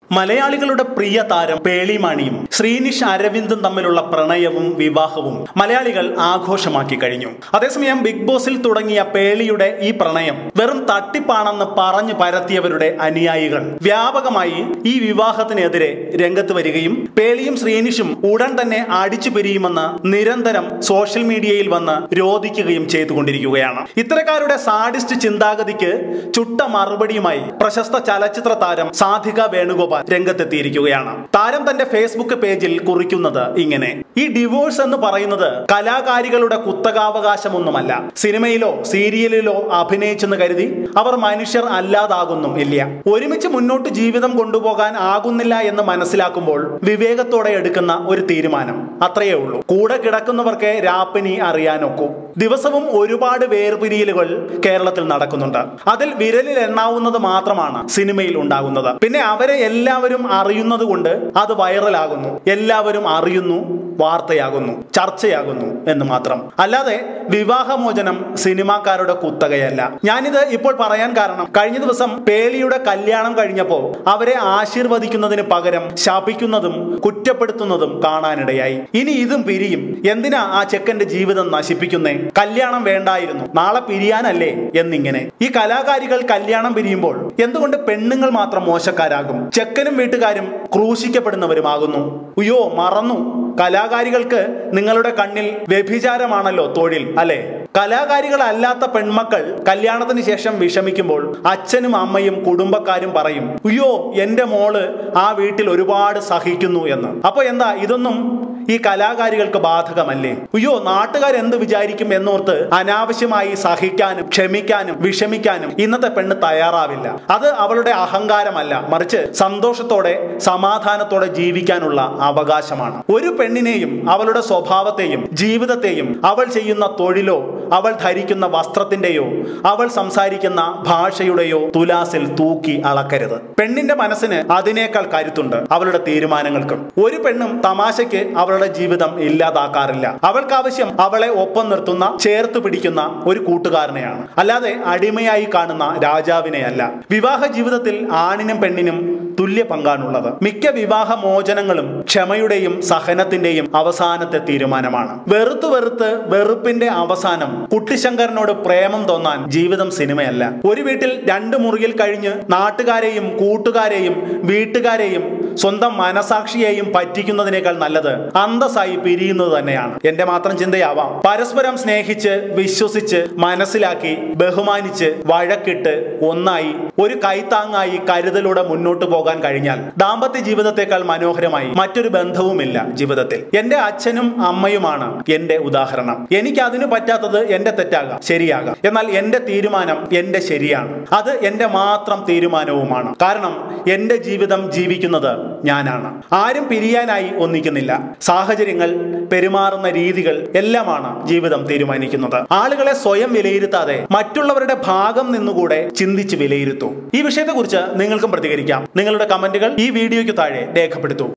മലയാളികളുടെ പ്രിയ താരം പേളിമാണിയും ശ്രീനിഷ് അരവിന്ദും തമ്മിലുള്ള പ്രണയവും വിവാഹവും മലയാളികൾ ആഘോഷമാക്കി കഴിഞ്ഞു അതേസമയം ബിഗ് ബോസിൽ തുടങ്ങിയ പേളിയുടെ ഈ പ്രണയം വെറും തട്ടിപ്പാണെന്ന് പറഞ്ഞു പരത്തിയവരുടെ അനുയായികൾ വ്യാപകമായി ഈ വിവാഹത്തിനെതിരെ രംഗത്ത് വരികയും പേളിയും ശ്രീനിഷും ഉടൻ തന്നെ അടിച്ചു പിരിയുമെന്ന് നിരന്തരം സോഷ്യൽ മീഡിയയിൽ വന്ന് രോധിക്കുകയും ചെയ്തുകൊണ്ടിരിക്കുകയാണ് ഇത്തരക്കാരുടെ സാഡിസ്റ്റ് ചിന്താഗതിക്ക് ചുട്ട മറുപടിയുമായി പ്രശസ്ത ചലച്ചിത്ര താരം സാധിക വേണുഗോപാൽ രംഗത്തെത്തിയിരിക്കുകയാണ് താരം തന്റെ ഫേസ്ബുക്ക് പേജിൽ കുറിക്കുന്നത് ഇങ്ങനെ ഈ ഡിവോഴ്സ് എന്ന് പറയുന്നത് കലാകാരികളുടെ കുത്തകാവകാശമൊന്നുമല്ല സിനിമയിലോ സീരിയലിലോ അഭിനയിച്ചെന്ന് കരുതി അവർ മനുഷ്യർ അല്ലാതാകുന്നും ഇല്ല ഒരുമിച്ച് മുന്നോട്ട് ജീവിതം കൊണ്ടുപോകാൻ ആകുന്നില്ല എന്ന് മനസ്സിലാക്കുമ്പോൾ വിവേകത്തോടെ എടുക്കുന്ന ഒരു തീരുമാനം അത്രയേ ഉള്ളൂ കൂടെ കിടക്കുന്നവർക്ക് രാപ്പിനി അറിയാനൊക്കൂ ദിവസവും ഒരുപാട് വേർപിരിയലുകൾ കേരളത്തിൽ നടക്കുന്നുണ്ട് അതിൽ വിരലിൽ എണ്ണാവുന്നത് മാത്രമാണ് സിനിമയിൽ ഉണ്ടാകുന്നത് പിന്നെ അവരെ എല്ലാവരും അറിയുന്നത് കൊണ്ട് അത് വൈറലാകുന്നു എല്ലാവരും അറിയുന്നു വാർത്തയാകുന്നു ചർച്ചയാകുന്നു എന്ന് മാത്രം അല്ലാതെ വിവാഹമോചനം സിനിമാക്കാരുടെ കുത്തകയല്ല ഞാനിത് ഇപ്പോൾ പറയാൻ കാരണം കഴിഞ്ഞ ദിവസം പേളിയുടെ കല്യാണം കഴിഞ്ഞപ്പോൾ അവരെ ആശീർവദിക്കുന്നതിന് പകരം ശപിക്കുന്നതും കുറ്റപ്പെടുത്തുന്നതും കാണാനിടയായി ഇനി ഇതും പിരിയും എന്തിനാ ആ ചെക്കന്റെ ജീവിതം നശിപ്പിക്കുന്നേ കല്യാണം വേണ്ടായിരുന്നു നാളെ പിരിയാനല്ലേ എന്നിങ്ങനെ ഈ കലാകാരികൾ കല്യാണം പിരിയുമ്പോൾ എന്തുകൊണ്ട് പെണ്ണുങ്ങൾ മാത്രം മോശക്കാരാകും ചെക്കനും വീട്ടുകാരും ക്രൂശിക്കപ്പെടുന്നവരുമാകുന്നു ഉയ്യോ മറന്നു കലാകാരികൾക്ക് നിങ്ങളുടെ കണ്ണിൽ വ്യഭിചാരമാണല്ലോ തൊഴിൽ അല്ലെ കലാകാരികളല്ലാത്ത പെൺമക്കൾ കല്യാണത്തിന് ശേഷം വിഷമിക്കുമ്പോൾ അച്ഛനും അമ്മയും കുടുംബക്കാരും പറയും അയ്യോ എന്റെ മോള് ആ വീട്ടിൽ ഒരുപാട് സഹിക്കുന്നു എന്ന് അപ്പൊ എന്താ ഇതൊന്നും ഈ കലാകാരികൾക്ക് ബാധകമല്ലേ അയ്യോ നാട്ടുകാർ എന്ത് വിചാരിക്കും എന്നോർത്ത് അനാവശ്യമായി സഹിക്കാനും ക്ഷമിക്കാനും വിഷമിക്കാനും ഇന്നത്തെ പെണ്ണ് തയ്യാറാവില്ല അത് അവളുടെ അഹങ്കാരമല്ല മറിച്ച് സന്തോഷത്തോടെ സമാധാനത്തോടെ ജീവിക്കാനുള്ള അവകാശമാണ് ഒരു പെണ്ണിനെയും അവളുടെ സ്വഭാവത്തെയും ജീവിതത്തെയും അവൾ ചെയ്യുന്ന തൊഴിലോ അവൾ ധരിക്കുന്ന വസ്ത്രത്തിന്റെയോ അവൾ സംസാരിക്കുന്ന ഭാഷയുടെയോ തുലാസിൽ തൂക്കി അളക്കരുത് പെണ്ണിന്റെ മനസ്സിന് അതിനേക്കാൾ കരുത്തുണ്ട് അവളുടെ തീരുമാനങ്ങൾക്കും ഒരു പെണ്ണും തമാശയ്ക്ക് അവളുടെ ജീവിതം ഇല്ലാതാക്കാറില്ല അവൾക്ക് ആവശ്യം അവളെ ഒപ്പം നിർത്തുന്ന ചേർത്ത് പിടിക്കുന്ന ഒരു കൂട്ടുകാരനെയാണ് അല്ലാതെ അടിമയായി കാണുന്ന രാജാവിനെയല്ല വിവാഹ ജീവിതത്തിൽ ആണിനും പെണ്ണിനും തുല്യ പങ്കാണുള്ളത് മിക്ക വിവാഹ മോചനങ്ങളും ക്ഷമയുടെയും സഹനത്തിന്റെയും അവസാനത്തെ തീരുമാനമാണ് വെറുത്ത് വെറുത്ത് വെറുപ്പിന്റെ അവസാനം കുട്ടിശങ്കരനോട് പ്രേമം തോന്നാൻ ജീവിതം സിനിമയല്ല ഒരു വീട്ടിൽ രണ്ട് മുറിയിൽ കഴിഞ്ഞ് നാട്ടുകാരെയും കൂട്ടുകാരെയും വീട്ടുകാരെയും സ്വന്തം മനസാക്ഷിയെയും പറ്റിക്കുന്നതിനേക്കാൾ നല്ലത് അന്തസ്സായി പിരിയുന്നത് തന്നെയാണ് എന്റെ മാത്രം ചിന്തയാവാം പരസ്പരം സ്നേഹിച്ച് വിശ്വസിച്ച് മനസ്സിലാക്കി ബഹുമാനിച്ച് വഴക്കിട്ട് ഒന്നായി ഒരു കൈത്താങ്ങായി കരുതലൂടെ മുന്നോട്ട് പോകാൻ കഴിഞ്ഞാൽ ദാമ്പത്യ ജീവിതത്തെക്കാൾ മനോഹരമായി മറ്റൊരു ബന്ധവുമില്ല ജീവിതത്തിൽ എന്റെ അച്ഛനും അമ്മയുമാണ് എന്റെ ഉദാഹരണം എനിക്ക് അതിന് പറ്റാത്തത് എന്റെ തെറ്റാകാം ശരിയാകാം എന്നാൽ എന്റെ തീരുമാനം എന്റെ ശരിയാണ് അത് എന്റെ മാത്രം തീരുമാനവുമാണ് കാരണം എന്റെ ജീവിതം ജീവിക്കുന്നത് ഞാനാണ് ആരും പിരിയാനായി ഒന്നിക്കുന്നില്ല സാഹചര്യങ്ങൾ പെരുമാറുന്ന രീതികൾ എല്ലാമാണ് ജീവിതം തീരുമാനിക്കുന്നത് ആളുകളെ സ്വയം വിലയിരുത്താതെ മറ്റുള്ളവരുടെ ഭാഗം നിന്നുകൂടെ ചിന്തിച്ച് വിലയിരുത്തൂ ഈ വിഷയത്തെക്കുറിച്ച് നിങ്ങൾക്കും പ്രതികരിക്കാം നിങ്ങളുടെ കമന്റുകൾ ഈ വീഡിയോയ്ക്ക് താഴെ രേഖപ്പെടുത്തൂ